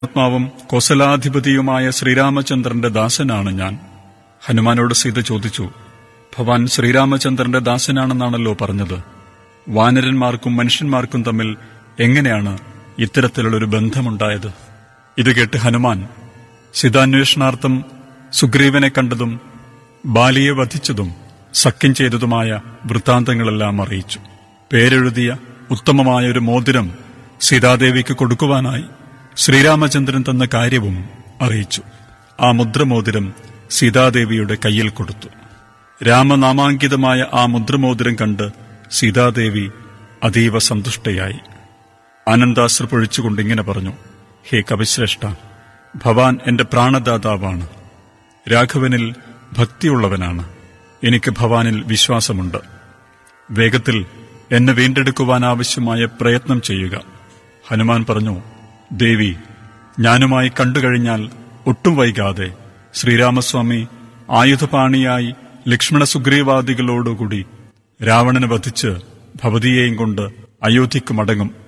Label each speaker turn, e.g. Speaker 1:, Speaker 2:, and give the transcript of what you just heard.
Speaker 1: ആത്മാവും കോസലാധിപതിയുമായ ശ്രീരാമചന്ദ്രന്റെ ദാസനാണ് ഞാൻ ഹനുമാനോട് സീത ചോദിച്ചു ഭവാൻ ശ്രീരാമചന്ദ്രന്റെ ദാസനാണെന്നാണല്ലോ പറഞ്ഞത് വാനരന്മാർക്കും മനുഷ്യന്മാർക്കും തമ്മിൽ എങ്ങനെയാണ് ഇത്തരത്തിലുള്ളൊരു ബന്ധമുണ്ടായത് ഇത് കേട്ട് ഹനുമാൻ സീതാന്വേഷണാർത്ഥം സുഗ്രീവനെ കണ്ടതും ബാലിയെ വധിച്ചതും സഖ്യം ചെയ്തതുമായ വൃത്താന്തങ്ങളെല്ലാം അറിയിച്ചു പേരെഴുതിയ ഉത്തമമായ ഒരു മോതിരം സീതാദേവിക്ക് കൊടുക്കുവാനായി ശ്രീരാമചന്ദ്രൻ തന്ന കാര്യവും അറിയിച്ചു ആ മുദ്രമോതിരം സീതാദേവിയുടെ കയ്യിൽ കൊടുത്തു രാമനാമാങ്കിതമായ ആ മുദ്രമോതിരം കണ്ട് സീതാദേവി അതീവ സന്തുഷ്ടയായി ആനന്ദാശ്ര പൊഴിച്ചുകൊണ്ട് ഇങ്ങനെ പറഞ്ഞു ഹേ കവിശ്രേഷ്ഠ ഭവാൻ എന്റെ പ്രാണദാതാവാണ് രാഘവനിൽ ഭക്തിയുള്ളവനാണ് എനിക്ക് ഭവാനിൽ വിശ്വാസമുണ്ട് വേഗത്തിൽ എന്നെ വീണ്ടെടുക്കുവാൻ ആവശ്യമായ പ്രയത്നം ചെയ്യുക ഹനുമാൻ പറഞ്ഞു ദേവി ഞാനുമായി കണ്ടുകഴിഞ്ഞാൽ ഒട്ടും വൈകാതെ ശ്രീരാമസ്വാമി ആയുധപാണിയായി ലക്ഷ്മണ സുഗ്രീവാദികളോടുകൂടി രാവണനെ വധിച്ച് ഭവതിയെയും കൊണ്ട് അയോധ്യയ്ക്ക് മടങ്ങും